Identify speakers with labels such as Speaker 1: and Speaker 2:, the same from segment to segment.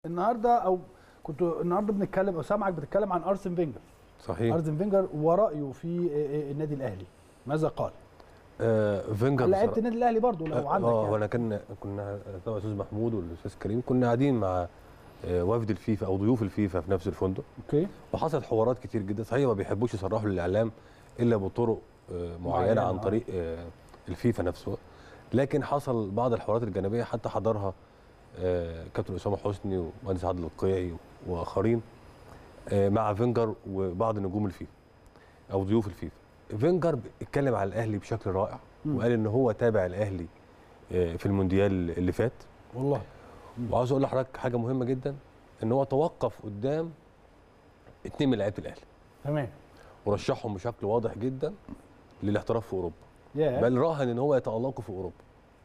Speaker 1: النهارده او كنت النهارده بنتكلم او سامعك بتتكلم عن ارسن فينجر
Speaker 2: صحيح
Speaker 1: ارسن فينجر ورايه في النادي الاهلي ماذا قال؟
Speaker 2: آه فينجر
Speaker 1: لعيبه
Speaker 2: بصراحة-
Speaker 1: النادي الاهلي برضو لو عندك
Speaker 2: اه
Speaker 1: يعني.
Speaker 2: وانا كنا كنا طبعا الاستاذ محمود والاستاذ كريم كنا قاعدين مع آه، وفد الفيفا او ضيوف الفيفا في نفس الفندق
Speaker 1: اوكي
Speaker 2: وحصلت حوارات كتير جدا صحيح ما بيحبوش يصرحوا للاعلام الا بطرق آه، معينه
Speaker 1: معينة،
Speaker 2: عن
Speaker 1: آه.
Speaker 2: طريق آه، الفيفا نفسه لكن حصل بعض الحوارات الجانبيه حتى حضرها آه، كابتن اسامه حسني ومهندس عادل القيعي واخرين آه، مع فينجر وبعض نجوم الفيفا او ضيوف الفيفا فينجر اتكلم على الاهلي بشكل رائع
Speaker 1: مم.
Speaker 2: وقال ان هو تابع الاهلي آه، في المونديال اللي فات
Speaker 1: والله
Speaker 2: وعاوز اقول لحضرتك حاجه مهمه جدا ان هو توقف قدام اتنين من لعيبه الاهلي
Speaker 1: تمام
Speaker 2: ورشحهم بشكل واضح جدا للاحتراف في اوروبا
Speaker 1: يا
Speaker 2: بل راهن ان هو يتالقوا في اوروبا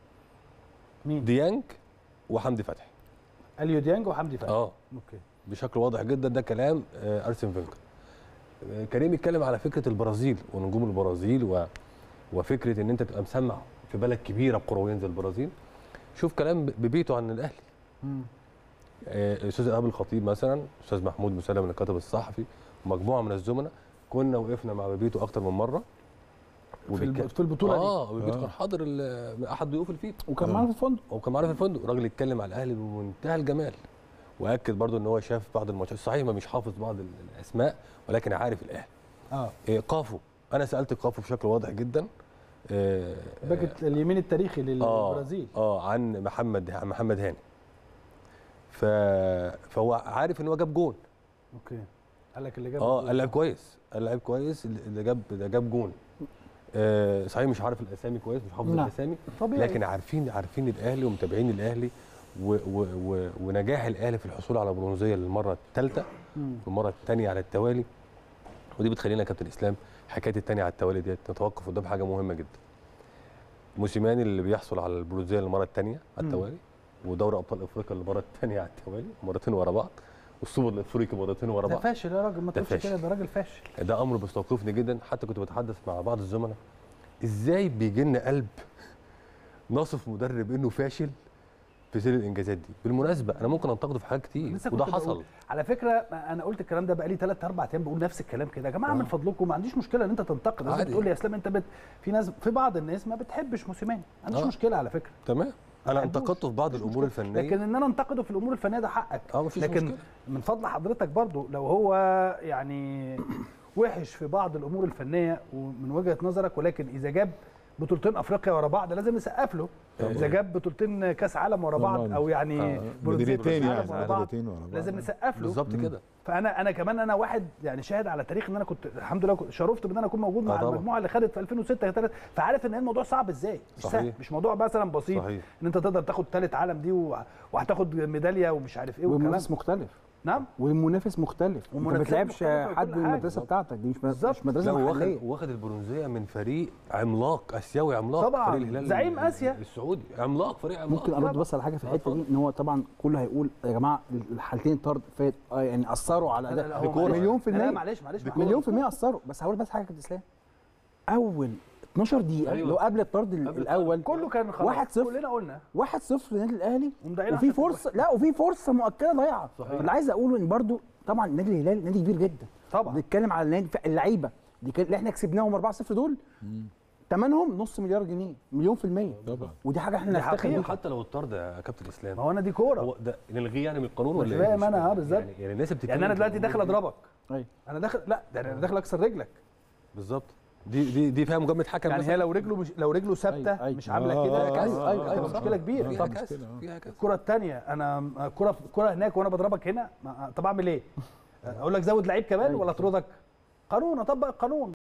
Speaker 1: مين؟
Speaker 2: ديانج وحمدي فتحي
Speaker 1: اليو ديانج وحمدي فتحي
Speaker 2: اه
Speaker 1: اوكي
Speaker 2: بشكل واضح جدا ده كلام آه، ارسن فينجر آه، كريم اتكلم على فكره البرازيل ونجوم البرازيل و... وفكره ان انت تبقى مسمع في بلد كبيره كرويا زي البرازيل شوف كلام ب- ببيته عن الاهلي
Speaker 1: مم.
Speaker 2: آه، الاستاذ ايهاب الخطيب مثلا الاستاذ محمود مسلم من الكاتب الصحفي ومجموعه من الزملاء كنا وقفنا مع بيبيتو اكتر من مره
Speaker 1: في الب-
Speaker 2: وبيتك-
Speaker 1: في البطوله دي
Speaker 2: اه بيبيتو
Speaker 3: آه.
Speaker 2: كان حاضر ال- احد ضيوف الفيفا
Speaker 1: وكان
Speaker 3: آه.
Speaker 1: معانا في الفندق
Speaker 2: هو كان معانا في الفندق الراجل اتكلم على الاهلي بمنتهى الجمال واكد برضو ان هو شاف بعض الماتشات صحيح ما مش حافظ بعض ال- الاسماء ولكن عارف الاهلي
Speaker 1: اه
Speaker 2: إيه قافو انا سالت قافو بشكل واضح جدا آه،
Speaker 1: باك اليمين التاريخي
Speaker 2: آه،
Speaker 1: للبرازيل
Speaker 2: اه عن محمد عن محمد هاني ف... فهو عارف ان هو جاب جون
Speaker 1: اوكي قال لك اللي جاب
Speaker 2: اه
Speaker 1: الجول.
Speaker 2: قال لعيب كويس قال لعيب كويس اللي جاب ده جاب جون آه صحيح مش عارف الاسامي كويس مش حافظ
Speaker 1: نعم.
Speaker 2: الاسامي
Speaker 1: طبيعي
Speaker 2: لكن عارفين عارفين الاهلي ومتابعين الاهلي و و و ونجاح الاهلي في الحصول على برونزيه للمره الثالثه
Speaker 1: مم.
Speaker 2: والمره الثانيه على التوالي ودي بتخلينا يا كابتن اسلام حكايه الثانيه على التوالي ديت نتوقف قدام حاجه مهمه جدا موسيماني اللي بيحصل على البرونزيه للمره الثانيه على
Speaker 1: مم.
Speaker 2: التوالي ودوري ابطال افريقيا للمره الثانيه على التوالي مرتين ورا بعض والسوبر الافريقي مرتين ورا
Speaker 1: ده
Speaker 2: بعض
Speaker 1: فاشل يا راجل ما
Speaker 2: ده
Speaker 1: تقولش كده
Speaker 2: فاشل.
Speaker 1: ده راجل فاشل
Speaker 2: ده امر بيستوقفني جدا حتى كنت بتحدث مع بعض الزملاء ازاي بيجي لنا قلب نصف مدرب انه فاشل في سير الانجازات دي بالمناسبه انا ممكن انتقده في حاجات كتير
Speaker 1: لسه
Speaker 2: وده
Speaker 1: كنت
Speaker 2: حصل
Speaker 1: بقول- على فكره انا قلت الكلام ده بقالي 3 4 ايام بقول نفس الكلام كده يا جماعه
Speaker 2: آه.
Speaker 1: من فضلكم ما عنديش مشكله ان انت تنتقد بس
Speaker 2: عادي.
Speaker 1: بتقول لي يا اسلام انت بت... في ناس في بعض الناس ما بتحبش موسيماني ما عنديش
Speaker 2: آه.
Speaker 1: مشكله على فكره
Speaker 2: تمام انا
Speaker 1: بحبوش.
Speaker 2: انتقدته في بعض
Speaker 1: مفيش
Speaker 2: الامور
Speaker 1: مشكلة.
Speaker 2: الفنيه
Speaker 1: لكن ان انا انتقده في الامور الفنيه ده حقك
Speaker 2: اه مفيش
Speaker 1: لكن
Speaker 2: مشكله
Speaker 1: من فضل حضرتك برضو لو هو يعني وحش في بعض الامور الفنيه ومن وجهه نظرك ولكن اذا جاب بطولتين افريقيا ورا بعض لازم نسقف له
Speaker 2: طبعاً.
Speaker 1: اذا جاب بطولتين كاس عالم ورا بعض
Speaker 3: طبعاً.
Speaker 1: او يعني
Speaker 2: آه.
Speaker 1: برونزية
Speaker 3: مديرتين
Speaker 1: كأس
Speaker 3: يعني
Speaker 1: عالم ورا بعض
Speaker 3: مديرتين ورا بعض.
Speaker 1: لازم نسقف له
Speaker 2: بالظبط
Speaker 3: مم.
Speaker 2: كده
Speaker 1: فانا انا كمان انا واحد يعني شاهد على تاريخ ان انا كنت الحمد لله كنت شرفت بان انا اكون موجود
Speaker 2: آه
Speaker 1: مع
Speaker 2: طبعاً.
Speaker 1: المجموعه اللي خدت في 2006 كانت- فعارف ان الموضوع صعب ازاي مش سهل
Speaker 2: صحيح.
Speaker 1: مش موضوع مثلا بسيط
Speaker 2: صحيح
Speaker 1: ان انت تقدر تاخد ثالث عالم دي و- وهتاخد ميداليه ومش عارف ايه والكلام
Speaker 4: والمنافس مختلف
Speaker 1: نعم
Speaker 4: والمنافس مختلف انت ما
Speaker 1: والمنافسات
Speaker 4: بتلعبش
Speaker 1: مختلفة وكل
Speaker 4: حد من
Speaker 1: حاجة.
Speaker 4: المدرسه بتاعتك دي مش
Speaker 1: بالظبط.
Speaker 4: مش مدرسه
Speaker 2: لا واخد
Speaker 4: محليه
Speaker 2: واخد البرونزيه من فريق عملاق اسيوي عملاق
Speaker 1: طبعاً.
Speaker 2: فريق الهلال
Speaker 1: زعيم
Speaker 2: ال-
Speaker 1: آسيا.
Speaker 2: السعودي عملاق فريق عملاق
Speaker 4: ممكن ارد بس على حاجه في
Speaker 2: آه،
Speaker 4: الحته دي ان هو طبعا كله هيقول يا جماعه الحالتين الطرد فات آه يعني اثروا على
Speaker 1: لا، لا،
Speaker 4: ده
Speaker 1: هو
Speaker 2: بكورة.
Speaker 1: معلش.
Speaker 4: مليون في
Speaker 1: لا، لا
Speaker 4: المية.
Speaker 1: معلش معلش
Speaker 2: بكورة.
Speaker 4: مليون في المية اثروا بس هقول بس حاجه يا كابتن اسلام اول 12 دقيقه
Speaker 2: أيوة.
Speaker 4: لو قبل الطرد ال-
Speaker 2: قبل
Speaker 4: الاول
Speaker 1: كله كان خلاص
Speaker 4: واحد صفر.
Speaker 1: كلنا قلنا
Speaker 4: 1-0 للنادي الاهلي
Speaker 1: ومضيعين
Speaker 4: وفي
Speaker 1: عشان
Speaker 4: فرصه لا وفي فرصه مؤكده ضايعه
Speaker 2: صحيح.
Speaker 4: اللي عايز اقوله ان برضو طبعا نادي الهلال نادي كبير جدا
Speaker 1: طبعا
Speaker 4: بنتكلم على النادي اللعيبه دي كان- اللي احنا كسبناهم 4-0 دول ثمنهم نص مليار جنيه مليون في المية
Speaker 3: طبعا
Speaker 4: ودي حاجه احنا
Speaker 1: دي
Speaker 4: نفتخر
Speaker 1: حقيقة.
Speaker 4: بيها
Speaker 2: حتى لو الطرد يا كابتن اسلام
Speaker 1: ما هو انا دي كوره
Speaker 2: هو ده نلغيه يعني من القانون ولا
Speaker 1: مش
Speaker 2: ايه؟
Speaker 1: فاهم أنا،
Speaker 2: فاهم.
Speaker 1: آه، بالظبط.
Speaker 2: يعني, يعني الناس بتتكلم
Speaker 1: يعني انا
Speaker 2: في
Speaker 1: دلوقتي
Speaker 2: الأمور
Speaker 1: داخل
Speaker 2: دي.
Speaker 1: اضربك
Speaker 4: ايوه
Speaker 1: انا داخل لا ده انا داخل اكسر رجلك
Speaker 2: بالظبط دي دي دي فيها مجامله حكم
Speaker 1: يعني
Speaker 2: مثلاً.
Speaker 1: هي لو رجله مش لو رجله ثابته
Speaker 4: أيوة، أيوة.
Speaker 1: مش عامله
Speaker 3: آه،
Speaker 1: كده
Speaker 3: آه،
Speaker 1: كسر.
Speaker 4: أيوة، أيوة،
Speaker 1: تبقى
Speaker 4: أيوة.
Speaker 1: مشكله كبيره
Speaker 2: فيها
Speaker 3: طبعاً.
Speaker 2: كسر
Speaker 3: مشكلة، آه.
Speaker 2: فيها كسر
Speaker 1: الكره الثانيه انا كره كره هناك وانا بضربك هنا ما- طب اعمل ايه؟ اقول لك زود لعيب كمان
Speaker 4: أيوة.
Speaker 1: ولا اطردك؟ قانون اطبق القانون